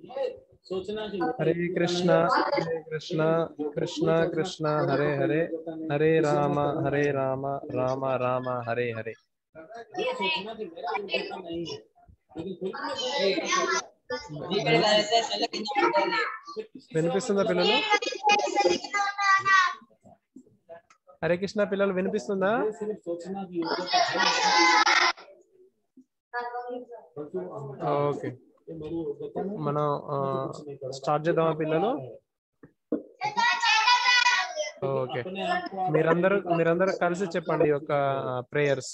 सोचना कि हरे कृष्ण हरे कृष्ण कृष्ण कृष्ण हरे हरे हरे राम हरे राम राम राम हरे हरे ये सोचना कि मेरा योग्यता नहीं है लेकिन फिर भी मैं వినిపిస్తుందా పిల్లలు హరే కృష్ణ పిల్లలు వినిపిస్తుందా ये सिर्फ सोचना की योग्यता है परंतु ఓకే ये मेरी योग्यता नहीं మనం कुछ नहीं करूंगा। స్టార్ట్ చేద్దామా పిల్లలు ఓకే अपने आप को आप మీరందరూ మీరందరూ కలిసి చెప్పండి ఈ యొక్క ప్రేయర్స్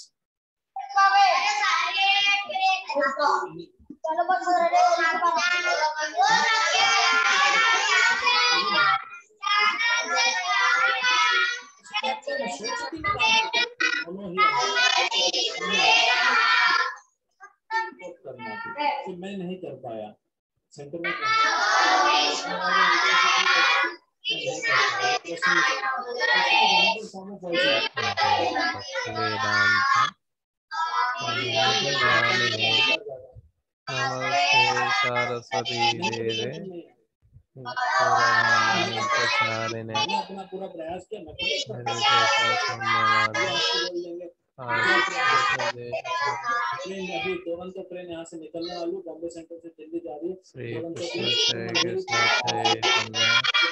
दोनों ही सपोर्ट करना थी कि मैं नहीं कर पाया सेंटर में నమస్తే సరస్వతి దేవే చారిణే मैंने अपना पूरा प्रयास किया मैं हरे आपको बोल देंगे ट्रेन अभी तुरंत ट्रेन यहाँ से निकलने वाली है, बॉम्बे सेंटर से दिल्ली जा रही है श्री तुरंत कृष्ण ट्रेन जय कृष्ण चैतन्य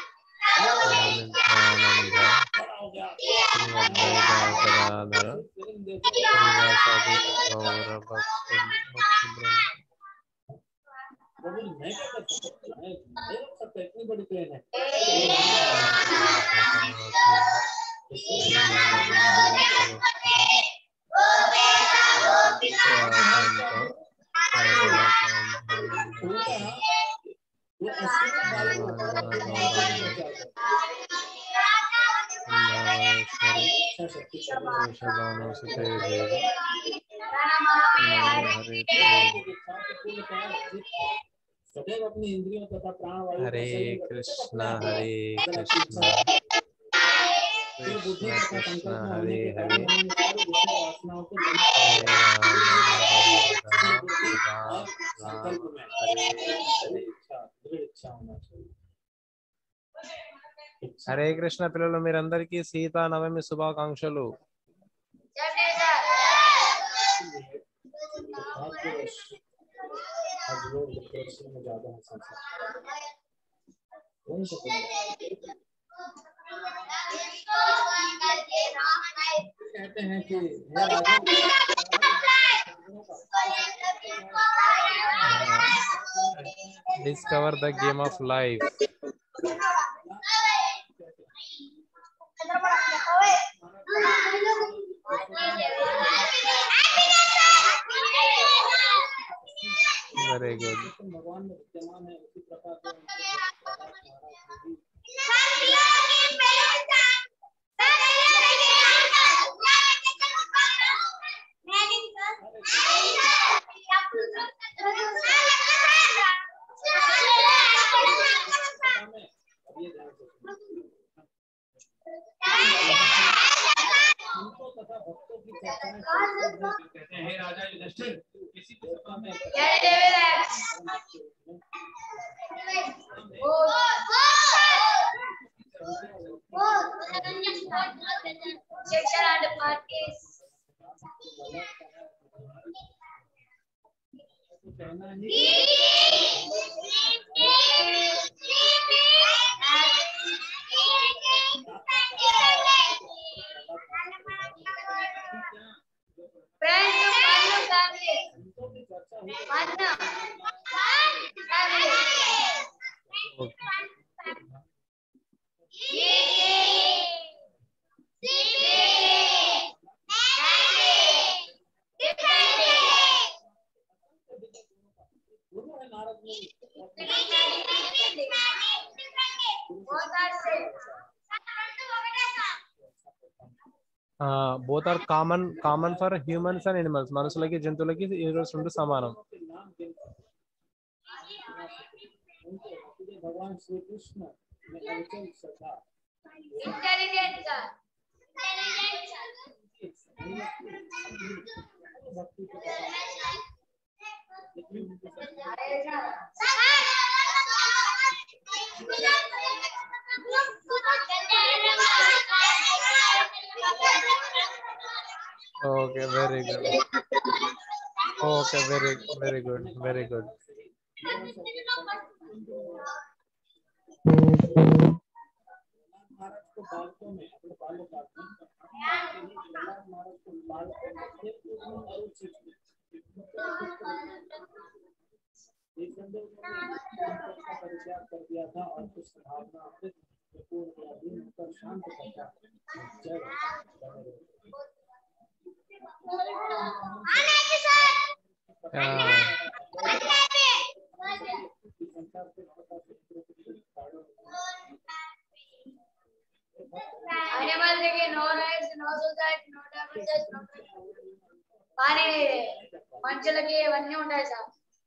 नित्यानंद खड़ा हो गया श्री अद्वैत गदाधर लेकिन देखो श्रीवासादि गौर भक्त प्रभु मैं क्या कर सकता हूँ? मैं नहीं रख सकता इतनी बड़ी ट्रेन है उल्टा वो अस्सी में डालू होता है, फिर वहाँ पे नहीं बचाता। अच्छा शक्ति वृषभानुसुते देवी सदैव अपनी इंद्रियों तथा प्राण वायु हरे का संयम रखते कृष्ण अपने आप हरे को अगर आपकी कृष्ण इच्छा फिर बुद्धि कृष्ण तथा कृष्ण संकल्प में हरे होने के हरे कारण हम सारी विषय वासनाओं को दूर हरे राम हरे राम बुद्धि राम और राम संकल्प में हरे दृढ़ इच्छा दृढ़ इच्छा होना चाहिए इच्छा హరే కృష్ణ పిల్లలు మీరందరికీ సీతా నవమి శుభాకాంక్షలు भाग्यवश आज लोग डिप्रेशन में ज्यादा है संसार वही सब कहते हैं कि हे राजा discover the game of life very good Krishna भगवान में विद्यमान है उसी प्रकार से उनके महाराज जी सभा में अब ये ध्यान से सुनिए। संतों तथा भक्तों की चर्चाएं चलती हैं। कहते हैं "हे राजा युधिष्ठिर किसी भी सभा में कहना ही संतों की चर्चा हो गुरु है नारद मुनि both are common common for humans and animals మనుషులకి జంతువులకి ఈ రోజు రెండు సమానం के नाम के उनके अपने भगवान श्री कृष्ण में अविचल श्रद्धा भक्ति के प्रकार लेकिन उनके साथ okay very good okay very very good very good महाराज को बालकों में अपने बालों काटने महाराज को बालकों में एक पूर्ण और चीज एक संदेह का परित्याग कर दिया था और कुछ भावना अमृत में पूर्ण किया दिन होकर शांत करता जय बने रहो। संसार के प्रकार से प्रकृति कारण Animals no rights, no society, no differences, no కానీ మనుషులకి ఇవన్నీ ఉంటాయి సార్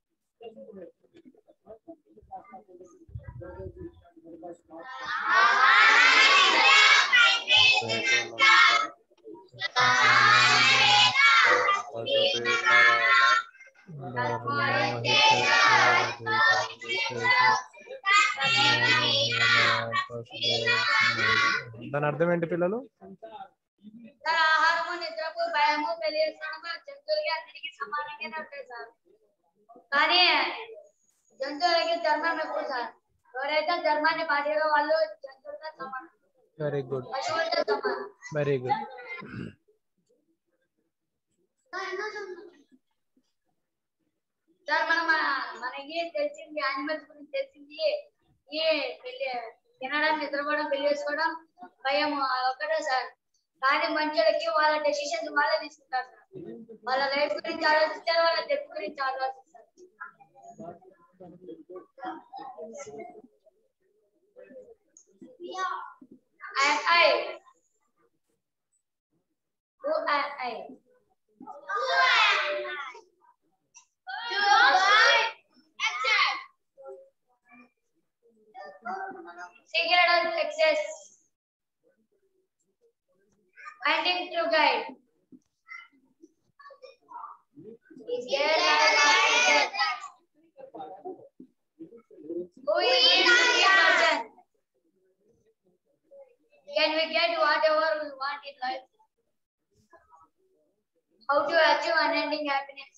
దాని అర్థం ఏంటి పిల్లలు సార్ ఆహారము నిద్రకు భయము తెలియజేయడము జంతువులకి అన్నిటికీ సమానంగానే ఉంటాయి సార్ కానీ జంతువులకి ధర్మం ఎక్కువ సార్ ఎవరైతే ధర్మాన్ని పాటిరో వాళ్ళు జంతువులతో సమానం వెరీ గుడ్ పశువులతో సమానం వెరీ గుడ్ సార్ మనం మనకి తెలిసింది యానిమల్స్ గురించి తెలిసింది ఈ పెళ్లి తినడం నిద్రపోవడం పెళ్లి చేసుకోవడం భయం ఒక్కటే సార్ కానీ మనుషులకి వాళ్ళ డెసిషన్స్ వాళ్ళే తీసుకుంటారు సార్ వాళ్ళ లైఫ్ గురించి ఆలోచిస్తారు వాళ్ళ డెత్ గురించి ఆలోచిస్తారు And I. Who am I? Secret of success. Finding true guide. Is there a master? Who is the person? Can we get whatever we want in life? How to achieve unending happiness?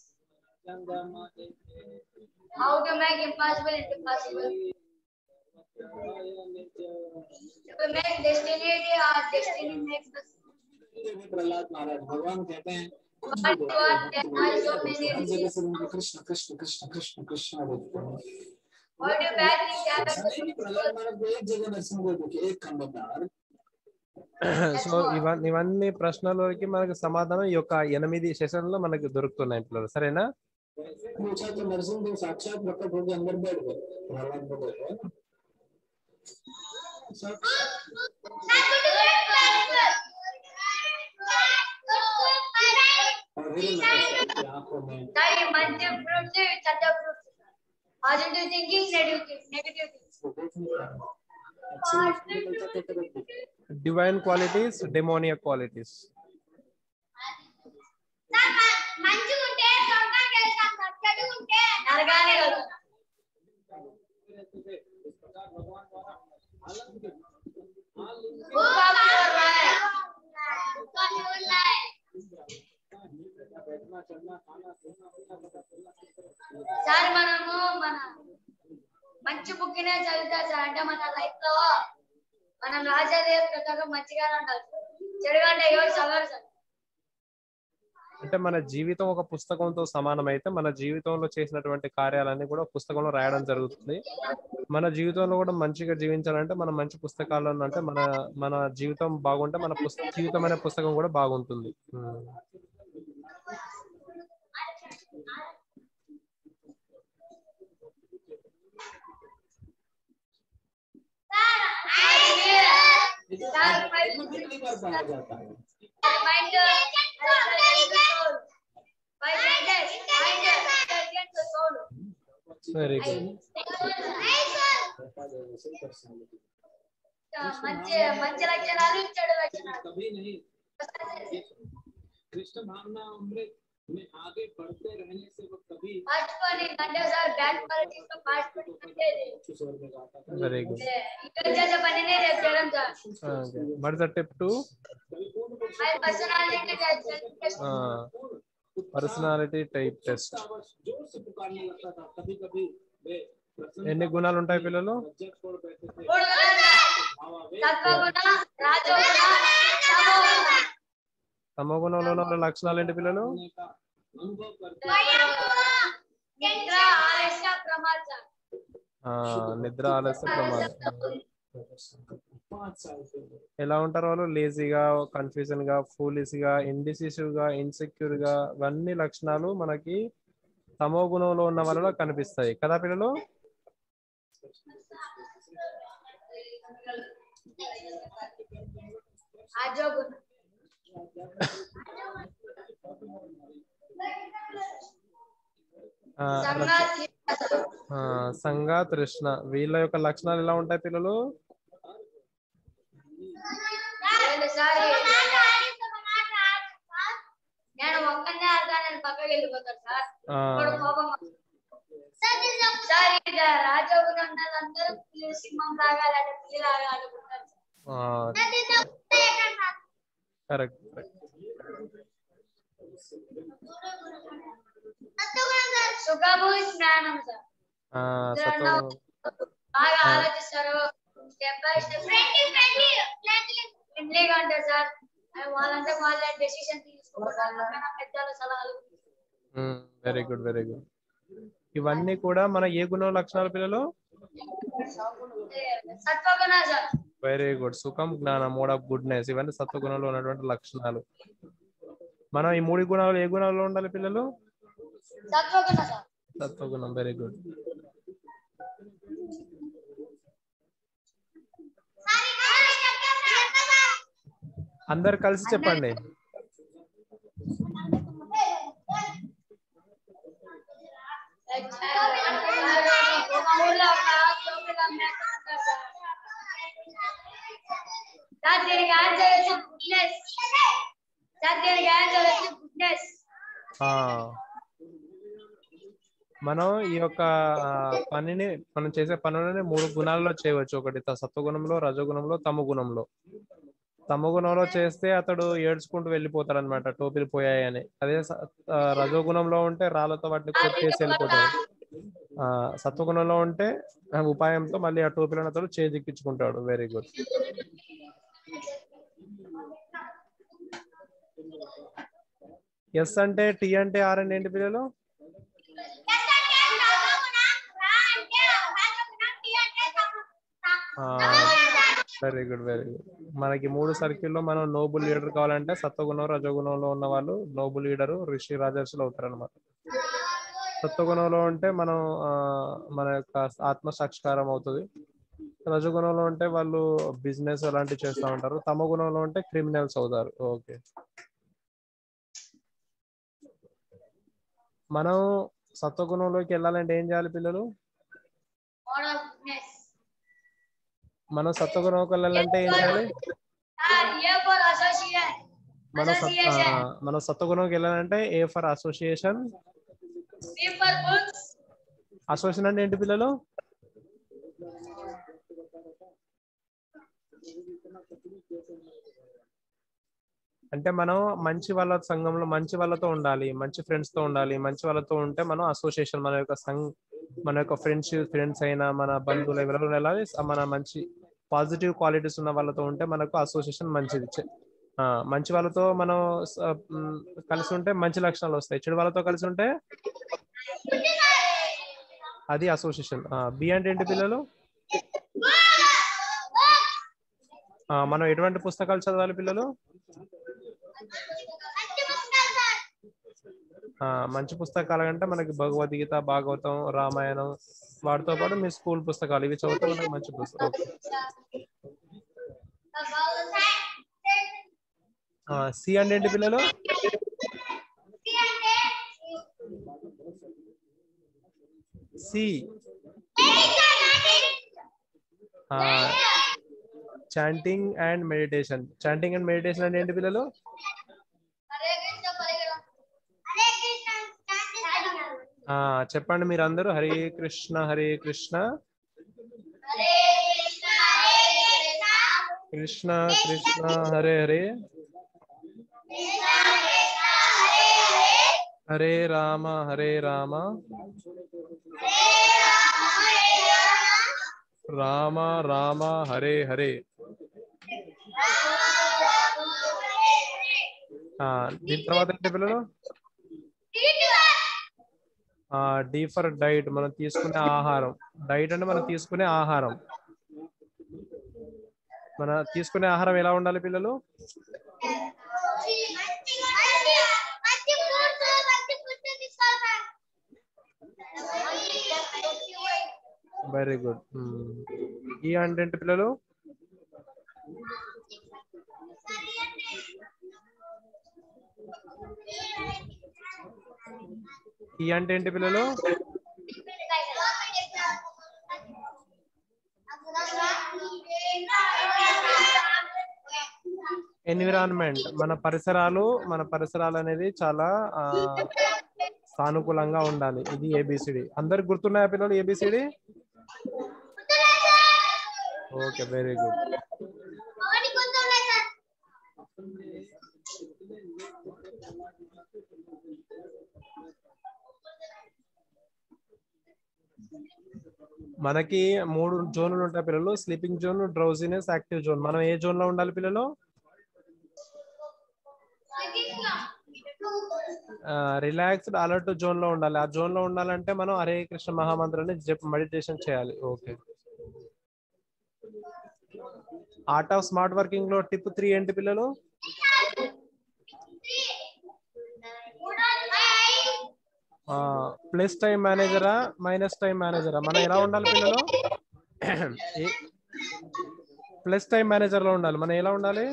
How to make impossible into possible? To make destiny or destiny makes us Prahlad महाराज भगवान कहते हैं But what there are so many हर जगह reasons. से उनको कृष्ण कृष्ण कृष्ण कृष्ण कृष्ण बोलते हैं How do bad things happen ऐसा नहीं कि to प्रहलाद people? महाराज को एक जगह नरसिंह को देखिए एक खंडदार సో ఇవన్నీ ఇవన్నీ ప్రశ్నలకి మనకు సమాధానం ఈ యొక్క ఎనిమిది సెషన్ లో మనకు దొరుకుతున్నాయి పిల్లలు సరేనా पूछा तो नरसिंह देव साक्षात प्रकट होकर अंदर बैठ गए प्रहलाद को बोले और हिरण्यकश्यप की आंखों में Sorry, మంచి fruits, చెడ్డ fruits. Positive thinking, negative negative things. वो देख नहीं पा रहे अच्छे निकलता तो तरफ दिखे డివైన్ క్వాలిటీస్ డెమోనియక్ క్వాలిటీస్ నరకానికి వెళ్తాం. इस प्रकार भगवान द्वारा अलंकृत अलंकृत बैठना चलना खाना सोना उठना बता चलना సార్ మనము మన మంచి బుక్నే చదివితే సార్ అంటే మన లైఫ్ లో మనం రాసేది ప్రకారం మంచిగానే ఉండాలి చెడుగా అంటే ఎవరు చదవరు సార్ అంటే మన జీవితం ఒక పుస్తకంతో సమానమైతే మన జీవితంలో చేసినటువంటి కార్యాలన్నీ కూడా పుస్తకంలో రాయడం జరుగుతుంది మన జీవితంలో కూడా మంచిగా జీవించాలంటే మనం మంచి పుస్తకాల్లో అంటే మన మన జీవితం బాగుంటే మన పుస్త జీవితం అనే పుస్తకం కూడా బాగుంటుంది ఉమ్. సార్ कितनी बार पाया जाता है mind mind soul very good మంచి మంచి లక్షణాలు చెడు లక్షణాలు कभी नहीं कृष्ण भावना अमृत में आगे बढ़ते रहने से वो कभी పార్టిసిపేట్ అంటే సార్ బ్యాడ్ పాలిటిక్స్ లో పార్టిసిపేట్ అంటే कुछ और में गाता था వెరీ గుడ్ ఇక్కడ చేసే పనినే రేపు చేయడం sir what is the tip to कभी पूर्ण My personality test. Personality type test जोर से पुकारने लगता था कभी कभी वे प्रसन्न ఎన్ని గుణాలు ఉంటాయి పిల్లలు रज्जक छोड़ बैठे थे మూడు గుణాలు. भावावेश సత్వగుణ రాజగుణ తమోగుణ తమ గుణంలో ఉన్న లక్షణాలు ఏంటి పిల్లలు होने का अनुभव करते నిద్ర ఆలస్య ప్రమాద ఆ, నిద్ర ఆలస్య ప్రమాదం पाँच साल के हुए ఎలా ఉంటారు వాళ్ళు లేజీగా కన్ఫ్యూజన్ గా ఫూలిష్ గా ఇండిసిసివ్ గా ఇన్సెక్యూర్ గా ఇవన్నీ లక్షణాలు మనకి తమో గుణంలో ఉన్న వాళ్ళలో కనిపిస్తాయి కదా పిల్లలు అజోగుణ ఆ, సంగాతి ఆ, సంగ తృష్ణ వీళ్ళ యొక్క లక్షణాలు ఎలా ఉంటాయి పిల్లలు సారి నేను ఒక్కనే ఆడతా నేను పక్కకి వెళ్ళిపోతాను సార్ ఆ, ఇప్పుడు కోపం సార్ ఇక రాజోగుణ అందరూ పిల్లలు సింహం లాగా లేదా పిల్లి లాగా ఆడుకుంటారు ఆ, కరెక్ట్ కరెక్ట్. సుఖము జ్ఞానం సార్ ఆ, సత్వగుణం బాగా ఆలోచిస్తారు స్టెప్ బై స్టెప్ ఫ్రెండ్లీగా ఉంటారు సార్ అది వాళ్ళంటే వాళ్ళే డెసిషన్ తీసుకుంటారు పక్కన పెద్దల సలహాలు వెరీ గుడ్ వెరీ గుడ్ ఇవన్నీ కూడా మన ఏ గుణం లక్షణాలు పిల్లలు సత్వగుణ సార్ వెరీ గుడ్ సుఖం జ్ఞానం మోడ్ ఆఫ్ గుడ్నెస్ ఇవన్నీ సత్వగుణంలో ఉన్నటువంటి లక్షణాలు మనం ఈ మూడు గుణాలు ఏ గుణాల్లో ఉండాలి పిల్లలు సత్వగుణ సార్ సత్వగుణం వెరీ గుడ్ అందరు కలిసి చెప్పండి ఊళ్ళో ఒక తోపుడు అమ్మాయి ఉంటారు సార్. సార్ దీనికి ఆన్సర్ వచ్చి గుడ్నెస్ సార్ దీనికి ఆన్సర్ వచ్చి గుడ్నెస్ ఆ మనం ఈ యొక్క ఆ, పనిని మనం చేసే పనులని మూడు గుణాల్లో చేయవచ్చు ఒకటి త- సత్వగుణంలో రజోగుణంలో తమ గుణంలో తమ గుణంలో చేస్తే అతడు ఏడ్చుకుంటూ వెళ్ళిపోతాడు అనమాట టోపీలు పోయాయని అదే స- ఆ, రజోగుణంలో ఉంటే రాళ్ళతో వాటిని కొట్టేసి వెళ్ళిపోతాడు ఆ సత్వగుణంలో ఉంటే ఆ, ఉపాయంతో మళ్ళీ ఆ టోపీలను అతడు చేజిక్కించుకుంటాడు వెరీ గుడ్ ఎస్ అంటే టీ అంటే ఆర్ అంటే ఏంటి పిల్లలు వెరీ గుడ్ వెరీ గుడ్ మనకి మూడు సర్కిల్లో మనం నోబుల్ లీడర్ కావాలంటే సత్వగుణం రజోగుణంలో ఉన్న వాళ్ళు నోబుల్ లీడరు ఋషి రాజర్షులు అవుతారు అనమాట సత్వగుణంలో ఉంటే మనం ఆ, మన యొక్క ఆత్మ సాక్షాత్కారం అవుతుంది రజగుణంలో ఉంటే వాళ్ళు బిజినెస్ అలాంటివి చేస్తూ ఉంటారు తమ గుణంలో ఉంటే క్రిమినల్స్ అవుతారు ఓకే మనం సత్వగుణంలోకి వెళ్ళాలంటే ఏం చేయాలి పిల్లలు మోడ్ ఆఫ్ గుడ్నెస్ మనం సత్వగుణంలోకి వెళ్ళాలంటే ఏం చేయాలి సార్ ఏ ఫర్ అసోసియేషన్ మన సత్ ఆ, మన సత్వగుణంకి వెళ్ళాలంటే A for association B for books association అంటే ఏంటి పిల్లలు అంటే మనం మంచి వాళ్ళ సంఘంలో మంచి వాళ్ళతో ఉండాలి మంచి ఫ్రెండ్స్ తో ఉండాలి మంచి వాళ్ళతో ఉంటే మనం అసోసియేషన్ మన యొక్క సంఘ మన యొక్క ఫ్రెండ్స్ ఫ్రెండ్స్ అయినా మన బంధువులు ఎవరైనా వెళ్ళాలి మన మంచి పాజిటివ్ క్వాలిటీస్ ఉన్న వాళ్ళతో ఉంటే మనకు అసోసియేషన్ మంచిది చె- ఆ, మంచి వాళ్ళతో మనం స- మ్, కలిసి ఉంటే మంచి లక్షణాలు వస్తాయి చెడు వాళ్ళతో కలిసి ఉంటే అది అసోసియేషన్ బి అంటే ఏంటి పిల్లలు ఆ, మనం ఎటువంటి పుస్తకాలు చదవాలి పిల్లలు ఆ, మంచి పుస్తకాలు అంటే మనకి భగవద్గీత భాగవతం రామాయణం వాటితో పాటు మీ స్కూల్ పుస్తకాలు ఇవి చదివితే మనకి మంచి పుస్తకం సి అంటే ఏంటి పిల్లలు C chanting and meditation chanting and meditation అంటే ఏంటి పిల్లలు హరే కృష్ణ పరిగణ హరే కృష్ణ ఆ చెప్పండి మీరు అందరూ హరే కృష్ణ హరే కృష్ణ హరే కృష్ణ హరే కృష్ణ కృష్ణ కృష్ణ హరే హరే హరే రామ హరే రామ రామ రామ హరే హరే ఆ, దీని తర్వాత ఏంటి పిల్లలు డి ఫర్ డైట్ మనం తీసుకునే ఆహారం డైట్ అంటే మనం తీసుకునే ఆహారం మన తీసుకునే ఆహారం ఎలా ఉండాలి పిల్లలు వెరీ గుడ్ ఈ అంటే ఏంటి పిల్లలు ఈ అంటే ఏంటి పిల్లలు ఎన్విరాన్మెంట్ మన పరిసరాలు మన పరిసరాలు అనేది చాలా ఆ, సానుకూలంగా ఉండాలి ఇది ఏబిసిడి అందరికి గుర్తున్నాయా పిల్లలు ఏబిసిడి ఓకే వెరీ గుడ్ మనకి మూడు జోన్లు ఉంటాయి పిల్లలు sleeping zone drowsiness active zone మనం ఏ జోన్ లో ఉండాలి పిల్లలు రిలాక్స్డ్ అలర్ట్ జోన్ లో ఉండాలి ఆ జోన్ లో ఉండాలంటే మనం హరే కృష్ణ మహామంత్రాన్ని జప్ మెడిటేషన్ చేయాలి okay art of smart working లో టిప్ త్రీ ఏంటి పిల్లలు ప్లస్ టైం మేనేజరా మైనస్ టైం మేనేజరా మనం ఎలా ఉండాలి పిల్లలు ప్లస్ టైం మేనేజర్ లో ఉండాలి మనం ఎలా ఉండాలి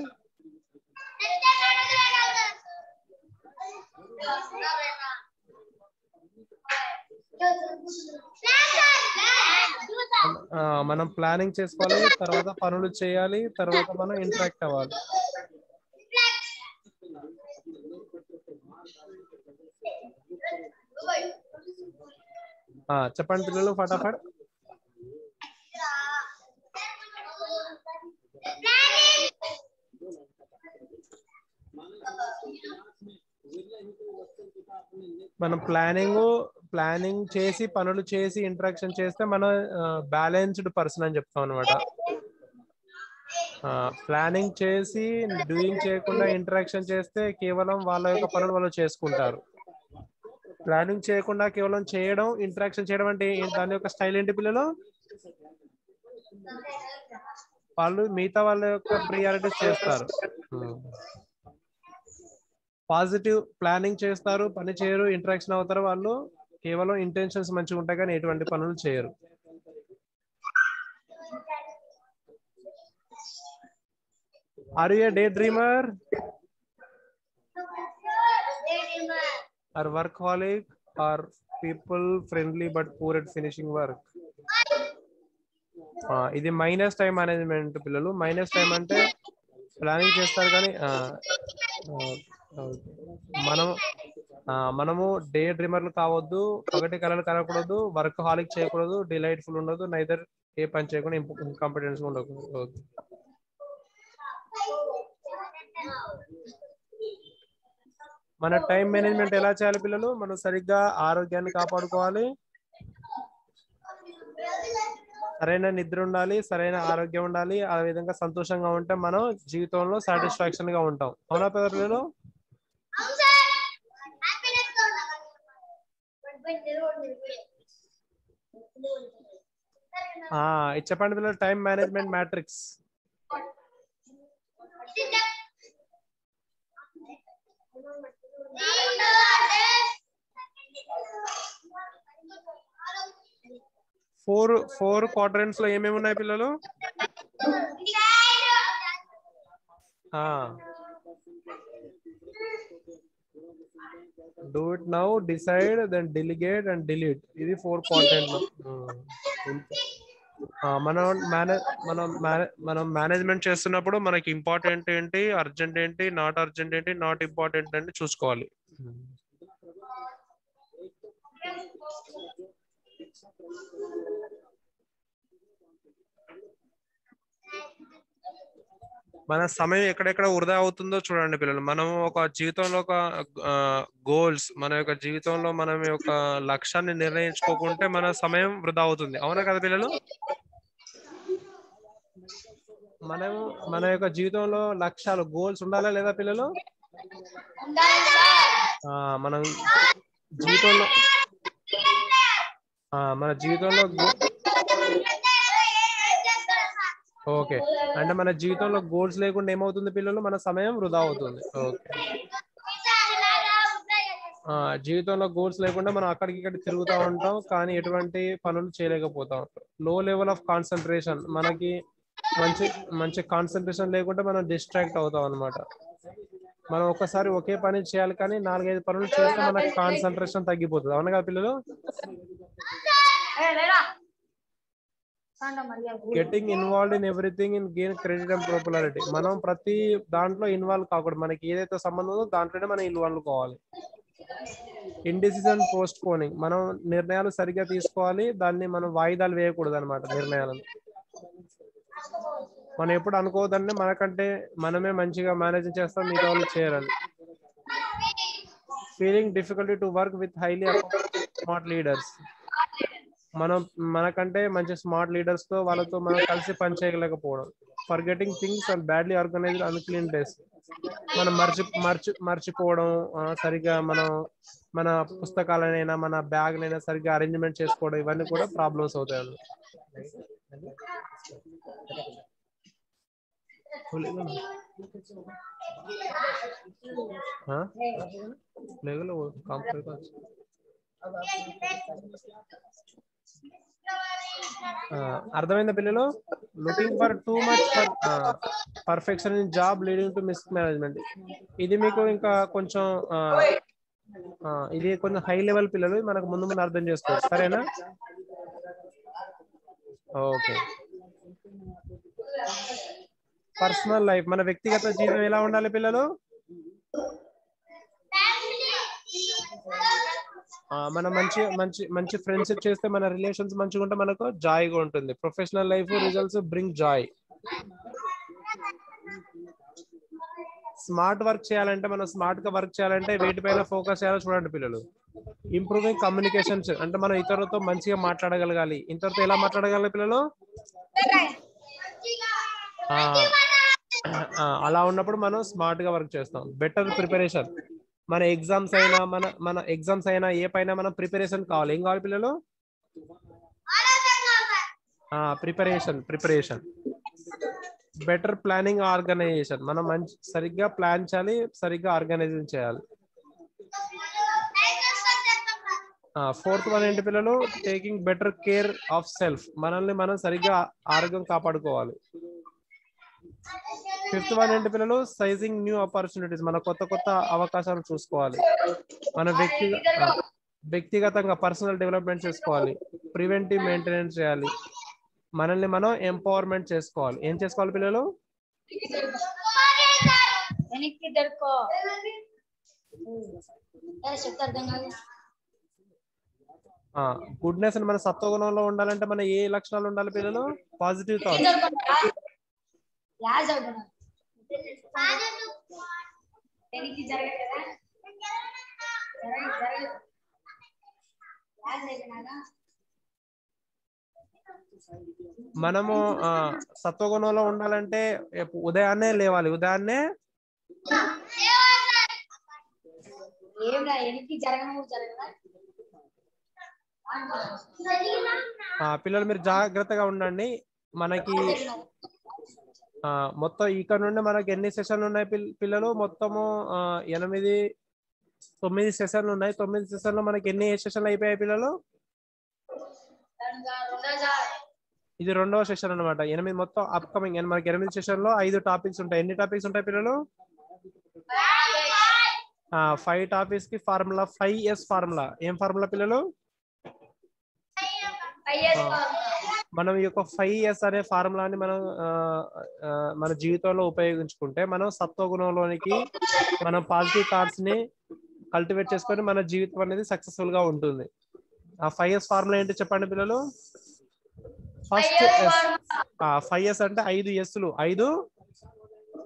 ఆ, మనం ప్లానింగ్ చేసుకోవాలి తర్వాత పనులు చేయాలి తర్వాత మనం ఇంటరాక్ట్ అవ్వాలి ఆ, చెప్పండి పిల్లలు ఫటాఫట్ మనం ప్లానింగ్ ప్లానింగ్ చేసి పనులు చేసి ఇంటరాక్షన్ చేస్తే మనం బ్యాలెన్స్డ్ పర్సన్ అని చెప్తాం అనమాట ప్లానింగ్ చేసి డూయింగ్ చేయకుండా ఇంటరాక్షన్ చేస్తే కేవలం వాళ్ళ యొక్క పనులు వాళ్ళు చేసుకుంటారు ప్లానింగ్ చేయకుండా కేవలం చేయడం ఇంటరాక్షన్ చేయడం అంటే ఏ- దాని యొక్క స్టైల్ ఏంటి పిల్లలు వాళ్ళు మిగతా వాళ్ళ యొక్క ప్రియారిటీస్ చేస్తారు పాజిటివ్ ప్లానింగ్ చేస్తారు పని చేయరు ఇంటరాక్షన్ అవుతారు వాళ్ళు కేవలం ఇంటెన్షన్స్ మంచిగా ఉంటాయి కానీ ఎటువంటి పనులు చేయరు are you day dreamer are workaholic are people friendly but poor at finishing work ఇది మైనస్ టైం మేనేజ్మెంట్ పిల్లలు మైనస్ టైం అంటే ప్లానింగ్ చేస్తారు కానీ ఆ, ఆ, ఓకే. మనం ఆ, మనము డే డ్రీమర్లు కావద్దు పగటి కళలు కలగకూడదు వర్క్ హాలిక్ చేయకూడదు డిలైట్ఫుల్ ఉండదు నైదర్ ఏ పని చేయకుండా ఇంకాంపిటెన్స్ ఉండకూడదు ఓకే. మన టైం మేనేజ్మెంట్ ఎలా చేయాలి పిల్లలు మనం సరిగ్గా ఆరోగ్యాన్ని కాపాడుకోవాలి సరైన నిద్ర ఉండాలి సరైన ఆరోగ్యం ఉండాలి ఆ విధంగా సంతోషంగా ఉంటే మనం జీవితంలో సాటిస్ఫాక్షన్ గా ఉంటాం అవునా పిల్లలు ఆ, ఇది చెప్పండి పిల్లలు time management matrix four four quadrants లో ఏమేమి ఉన్నాయి పిల్లలు ఆ do it now decide then delegate and delete ఇది ఫోర్ క్వాడ్రెంట్ లో ఇంతే. ఆ, మనం మేనేజ్ మనం మేనే- మనం మేనేజ్మెంట్ చేస్తున్నప్పుడు మనకి ఇంపార్టెంట్ ఏంటి అర్జెంట్ ఏంటి నాట్ అర్జెంట్ ఏంటి నాట్ ఇంపార్టెంట్ ఏంటి చూసుకోవాలి మన సమయం ఎక్కడెక్కడ వృధా అవుతుందో చూడండి పిల్లలు మనం ఒక జీవితంలో ఒక గోల్స్ మన యొక్క జీవితంలో మనం యొక్క లక్ష్యాన్ని నిర్ణయించుకోకుంటే మన సమయం వృధా అవుతుంది అవునా కదా పిల్లలు మనం మన యొక్క జీవితంలో లక్ష్యాలు గోల్స్ ఉండాలా లేదా పిల్లలు ఉండాలి సార్ ఆ, మనం జీవితంలో ఆ, మన జీవితంలో గో- ఓకే అంటే మన జీవితంలో గోల్స్ లేకుండా ఏమవుతుంది పిల్లలు మన సమయం వృధా అవుతుంది ఓకే ఆ, జీవితంలో గోల్స్ లేకుండా మనం అక్కడికి ఇక్కడ తిరుగుతూ ఉంటాం కానీ ఎటువంటి పనులు చేయలేకపోతాం లో లెవెల్ ఆఫ్ కాన్సన్ట్రేషన్ మనకి మంచి మంచి కాన్సన్ట్రేషన్ లేకుంటే మనం డిస్ట్రాక్ట్ అవుతాం అన్నమాట మనం ఒక్కసారి ఒకే పని చేయాలి కానీ నాలుగైదు పనులు చేస్తే మన కాన్సన్ట్రేషన్ తగ్గిపోతుంది అవునా కదా పిల్లలు getting involved in everything in gain credit and popularity మనం ప్రతి దాంట్లో ఇన్వాల్వ్ కాకూడదు మనకి ఏదైతే సంబంధం ఉందో దాంట్లోనే మనం ఇన్వాల్వ్ కావాలి ఇండిసిజన్ పోస్ట్ పోనింగ్ మనం నిర్ణయాలు సరిగ్గా తీసుకోవాలి దాన్ని మనం వాయిదాలు వేయకూడదు అనమాట నిర్ణయాలను మనం ఎప్పుడు అనుకోవద్దంటే మనకంటే మనమే మంచిగా మేనేజ్ చేస్తాం మిగతా వాళ్ళు చేయరని feeling difficulty to work with highly smart leaders మనం మనకంటే మంచి స్మార్ట్ లీడర్స్ తో వాళ్ళతో మనం కలిసి పని చేయలేకపోవడం forgetting things and badly organised unclean days మనం మర్చి మర్చి మర్చిపోవడం ఆ, సరిగ్గా మనం మన పుస్తకాలనైనా మన బ్యాగ్నైనా సరిగ్గా అరేంజ్మెంట్ చేసుకోవడం ఇవన్నీ కూడా ప్రాబ్లమ్స్ అవుతాయి అన్నమాట. हाँ? लेगा लो वो काम करेगा ఆ, అర్థమైందా పిల్లలు looking for too much perfection in job leading to mismanagement ఇది మీకు ఇంకా కొంచెం ఆ, ఆ, ఇది కొంచెం హై లెవెల్ పిల్లలు మనకు ముందు ముందు అర్థం చేసుకోవచ్చు సరేనా ఓకే పర్సనల్ లైఫ్ మన వ్యక్తిగత జీవితం ఎలా ఉండాలి పిల్లలు ఆ, మనం మంచి మంచి మంచి ఫ్రెండ్షిప్ చేస్తే మన రిలేషన్స్ మంచిగా ఉంటే మనకు జాయ్గా ఉంటుంది professional life results bring joy smart work చేయాలంటే మనం స్మార్ట్ గా వర్క్ చేయాలంటే వీటిపైన ఫోకస్ చేయాలో చూడండి పిల్లలు ఇంప్రూవింగ్ కమ్యూనికేషన్స్ అంటే మనం ఇతరులతో మంచిగా మాట్లాడగలగాలి ఇతరులతో ఎలా మాట్లాడగలగాలి పిల్లలు ఆ, ఆ, అలా ఉన్నప్పుడు మనం స్మార్ట్ గా వర్క్ చేస్తాం బెటర్ ప్రిపరేషన్ మన ఎగ్జామ్స్ అయినా మన మన ఎగ్జామ్స్ అయినా ఏ పైన మనం ప్రిపరేషన్ కావాలి ఏం కావాలి పిల్లలు preparation preparation better planning organisation మనం మంచి సరిగ్గా ప్లాన్ చేయాలి సరిగ్గా ఆర్గనైజేషన్ చేయాలి ఫోర్త్ వన్ ఏంటి పిల్లలు taking better care of self మనల్ని మనం సరిగ్గా ఆరోగ్యం కాపాడుకోవాలి ఫిఫ్త్ వన్ ఏంటి పిల్లలు సైజింగ్ న్యూ ఆపర్చునిటీస్ మన కొత్త కొత్త అవకాశాలు చూసుకోవాలి మన వ్యక్తి ఆ, వ్యక్తిగతంగా పర్సనల్ డెవలప్మెంట్ చేసుకోవాలి ప్రివెంటివ్ మెయింటెనెన్స్ చేయాలి మనల్ని మనం ఎంపవర్మెంట్ చేసుకోవాలి ఏం చేసుకోవాలి పిల్లలు వెనక్కి దొరుకో చెప్తే అర్థం కాదు గుడ్నెస్ మన సత్వగుణంలో ఉండాలంటే మన ఏ లక్షణాలు ఉండాలి పిల్లలు పాజిటివ్ థాట్స్ యాజ్ అవుతున్నా వెనక్కి జరగదు కదా జరగదు జరగదు యాజ్ అయిపోయినాక మనము ఆ, సత్వగుణంలో ఉండాలంటే ఎప్పు- ఉదయాన్నే లేవాలి ఉదయాన్నే ఏం రా వెనక్కి జరగను జరగదా ఆ, పిల్లలు మీరు జాగ్రత్తగా ఉండండి మనకి ఆ, మొత్తం ఇక్కడ నుండి మనకి ఎన్ని సెషన్లు ఉన్నాయి పిల్- పిల్లలు మొత్తము ఆ, ఎనిమిది తొమ్మిది సెషన్లు ఉన్నాయి తొమ్మిది సెషన్లు మనకి ఎన్ని సెషన్లు అయిపోయాయి పిల్లలు రెండో సార్ ఇది రెండవ సెషన్ అన్నమాట ఎనిమిది మొత్తం అప్కమింగ్ మనకి ఎనిమిది సెషన్ లో ఐదు టాపిక్స్ ఉంటాయి ఎన్ని టాపిక్స్ ఉంటాయి పిల్లలు ఫైవ్ టాపిక్స్ కి ఫార్ములా ఫైవ్ ఎస్ ఫార్ములా ఏం ఫార్ములా పిల్లలు ఐఎస్ మనం ఈ యొక్క ఫైవ్ ఇయర్స్ అనే ఫార్ములాని మనం ఆ, ఆ, మన జీవితంలో ఉపయోగించుకుంటే మనం సత్వగుణంలోనికి మన పాజిటివ్ థాట్స్ ని కల్టివేట్ చేసుకొని మన జీవితం అనేది సక్సెస్ఫుల్ గా ఉంటుంది ఆ ఫైవ్ ఇయర్స్ ఫార్ములా ఏంటి చెప్పండి పిల్లలు ఫస్ట్ ఎస్ ఫైవ్ ఇయర్స్ అంటే ఐదు ఎస్లు ఐదు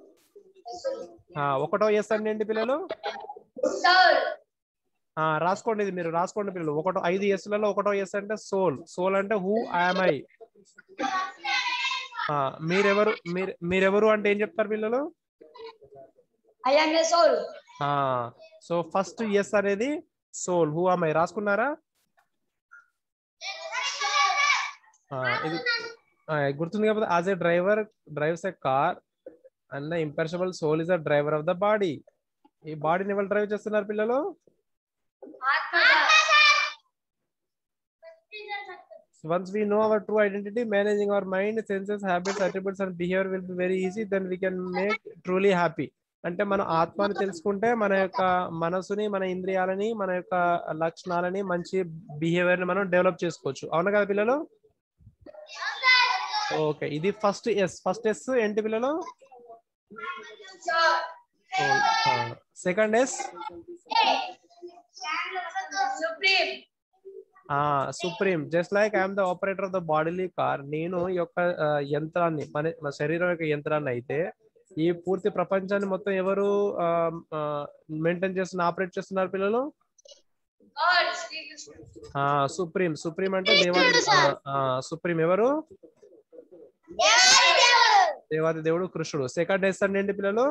ఆ, ఒకటో ఎస్ అండి ఏంటి పిల్లలు soul, ఆ, రాసుకోండి ఇది మీరు రాసుకోండి పిల్లలు ఒకటో ఐదు ఎస్ లలో ఒకటో ఎస్ అంటే సోల్ సోల్ అంటే హూ ఐఎమ్ ఐ మీరెవరు మీరు మీరెవరు అంటే ఏం చెప్తారు పిల్లలు I am a soul. So first S అనేది సోల్ హూ ఐ రాసుకున్నారా ఆ, ఇది ఆ, గుర్తుంది కాబట్టి as a driver drives a car and the imperishable soul is the driver of the body ఈ బాడీని ఎవరు డ్రైవ్ చేస్తున్నారు పిల్లలు Atma, once we know our true identity managing our mind senses habits attributes and behavior will be very easy then we can make truly happy అంటే మన ఆత్మని తెలుసుకుంటే మన యొక్క మనసుని మన ఇంద్రియాలని మన యొక్క లక్షణాలని మంచి బిహేవియర్ ని మనం డెవలప్ చేసుకోవచ్చు అవునా కదా పిల్లలు ఓకే ఇది ఫస్ట్ ఎస్ ఫస్ట్ ఎస్ ఏంటి పిల్లలు soul, second S supreme, supreme just like I'm the operator of the bodily car నేను ఈ యొక్క ఆ, యంత్రాన్ని మన మన శరీరం యొక్క యంత్రాన్ని అయితే ఈ పూర్తి ప్రపంచాన్ని మొత్తం ఎవరు మెయింటైన్ చేస్తున్న ఆపరేట్ చేస్తున్నారు పిల్లలు God, Sri Krishna. Supreme supreme అంటే దేవాది సుప్రీం ఎవరు దేవాది దేవుడు కృష్ణుడు సెకండ్ ఎస్ అండి ఏంటి పిల్లలు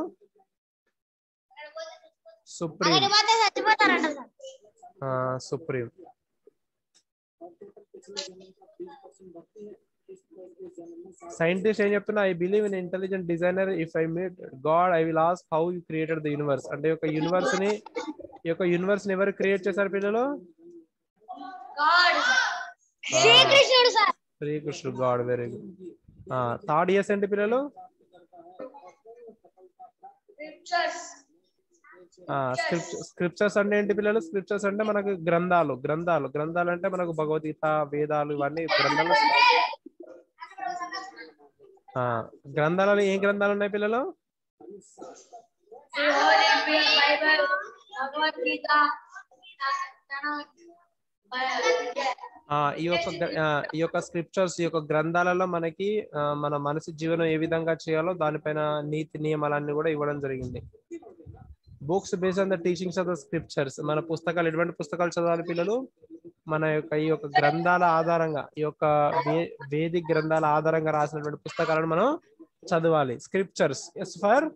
సుప్రీం చచ్చిపోతారంట సార్ సుప్రీం సైంటిస్ట్ ఏం చెప్తున్నా I believe in intelligent designer if I meet God I will ask how you created the universe అంటే ఒక యూనివర్స్ ని ఈ యొక్క యూనివర్స్ ని ఎవరు క్రియేట్ చేశారు పిల్లలు God, శ్రీకృష్ణుడు శ్రీకృష్ణుడు God very good third years ఏంటి పిల్లలు scriptures, స్క్రిప్చర్స్ అంటే ఏంటి పిల్లలు స్క్రిప్చర్స్ అంటే మనకు గ్రంథాలు గ్రంథాలు గ్రంథాలు అంటే మనకు భగవద్గీత వేదాలు ఇవన్నీ గ్రంథాలు ఆ, గ్రంథాలలో ఏం గ్రంథాలు ఉన్నాయి పిల్లలు the Holy Bible, Bhagavad Gita, Tanakh, ఆ ఈ యొక్క గ్ర- ఆ, ఈ యొక్క స్క్రిప్చర్స్ ఈ యొక్క గ్రంథాలలో మనకి ఆ, మన మనసు జీవనం ఏ విధంగా చేయాలో దానిపైన నీతి నియమాలన్నీ కూడా ఇవ్వడం జరిగింది books based on the teachings of the scriptures మన పుస్తకాలు ఎటువంటి పుస్తకాలు చదవాలి పిల్లలు మన యొక్క ఈ యొక్క గ్రంథాల ఆధారంగా ఈ యొక్క వే- వేదిక్ గ్రంథాల ఆధారంగా రాసినటువంటి పుస్తకాలను మనం చదవాలి స్క్రిప్చర్స్ ఎస్ ఫర్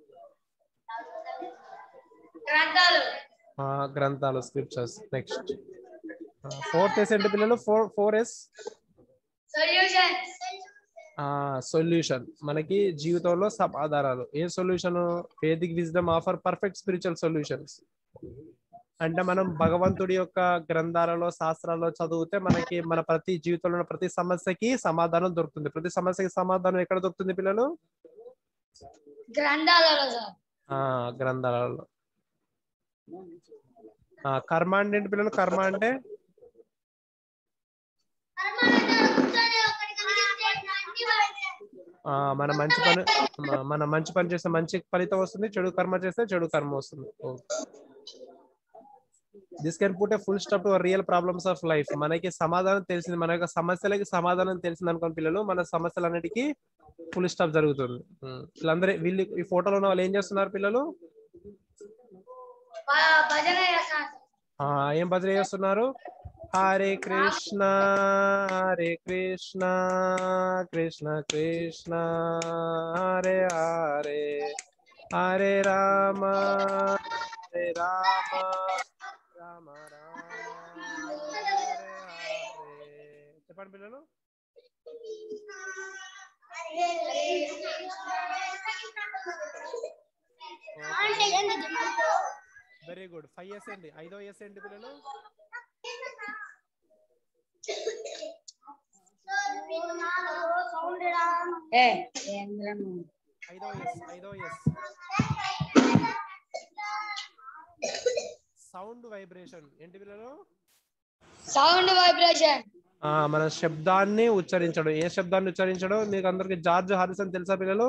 గ్రంథాలు గ్రంథాలు స్క్రిప్చర్స్ నెక్స్ట్ ఫోర్త్ ఎస్ ఏంటి పిల్లలు four four S solutions solution మనకి జీవితంలో సమాధానాలు ఏ solution Vedic wisdom offer perfect spiritual solutions అంటే మనం భగవంతుడి యొక్క గ్రంథాలలో శాస్త్రాల్లో చదివితే మనకి మన ప్రతి జీవితంలో ఉన్న ప్రతి సమస్యకి సమాధానం దొరుకుతుంది ప్రతి సమస్యకి సమాధానం ఎక్కడ దొరుకుతుంది పిల్లలు గ్రంథాలలో సార్ ఆ గ్రంథాలలో ఆ, కర్మ అంటే ఏంటి పిల్లలు కర్మ అంటే ఆ, మన మంచి పని మ- మన మంచి పని చేస్తే మంచి ఫలితం వస్తుంది చెడు కర్మ చేస్తే చెడు కర్మ వస్తుంది this can put a full stop to real problems of life మనకి సమాధానం తెలిసింది మన యొక్క సమస్యలకి సమాధానం తెలిసింది అనుకోని పిల్లలు మన సమస్యలన్నిటికీ ఫుల్ స్టాప్ జరుగుతుంది ఉమ్. వీళ్ళందరూ వీళ్ళు ఈ ఫోటోలో ఉన్న వాళ్ళు ఏం చేస్తున్నారు పిల్లలు భ- భజన చేస్తాను సార్. ఆ ఏం భజన చేస్తున్నారు హరే కృష్ణ హరే కృష్ణ కృష్ణ కృష్ణ హరే హరే హరే రామ హరే రామ రామ రామ హరే హరే చెప్పండి పిల్లలు వెరీ గుడ్ ఫైవ్ ఇయర్స్ ఏంటి ఐదో ఇయర్స్ ఏంటి పిల్లలు ఏ ఏంద్రము. ఐదో ఇయర్స్ ఐదో ఇయర్స్ సౌండ్ వైబ్రేషన్ ఏంటి పిల్లలు సౌండ్ వైబ్రేషన్ ఆ మన శబ్దాన్ని ఉచ్చరించడం ఏ శబ్దాన్ని ఉచ్చరించడం మీకు అందరికి జార్జ్ హారిసన్ తెలుసా పిల్లలు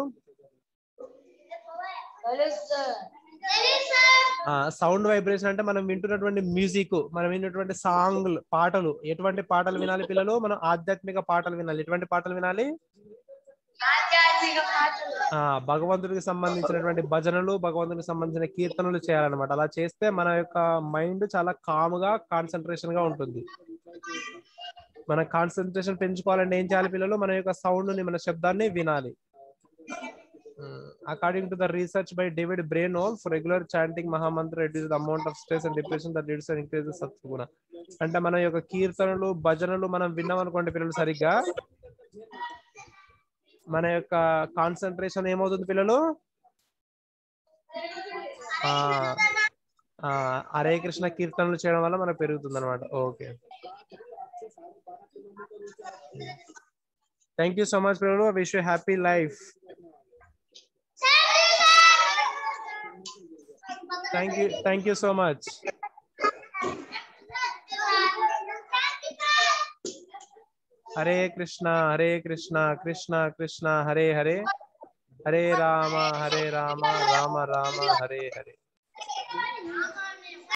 తెలుసు ఆ సౌండ్ వైబ్రేషన్ అంటే మనం వింటున్నటువంటి మ్యూజిక్ మనం విన్నటువంటి సాంగ్ పాటలు ఎటువంటి పాటలు వినాలి పిల్లలు మనం ఆధ్యాత్మిక పాటలు వినాలి ఎటువంటి పాటలు వినాలి ఆధ్యాత్మిక పాటలు ఆ భగవంతుడికి సంబంధించినటువంటి భజనలు భగవంతుడికి సంబంధించిన కీర్తనలు చేయాలన్నమాట అలా చేస్తే మన యొక్క మైండ్ చాలా కామ్గా కాన్సన్ట్రేషన్ గా ఉంటుంది మన కాన్సన్ట్రేషన్ పెంచుకోవాలంటే ఏం చేయాలి పిల్లలు మన యొక్క సౌండ్ ని మన శబ్దాన్ని వినాలి according to the research by David Brain for regular chanting మహామంత్ర reduce the amount of stress and depression that leads and increases సత్వగుణ అంటే మన యొక్క కీర్తనలు భజనలు మనం విన్నాం అనుకోండి పిల్లలు సరిగ్గా మన యొక్క కాన్సన్ట్రేషన్ ఏమవుతుంది పిల్లలు ఆ ఆ హరే కృష్ణ కీర్తనలు చేయడం వల్ల మనకు పెరుగుతుంది అనమాట okay thank you so much పిల్లలు wish you happy life thank you thank you so much Hare Krishna Hare Krishna Krishna Krishna Hare Hare Hare Rama Hare Rama Rama Rama Hare Hare Thank you.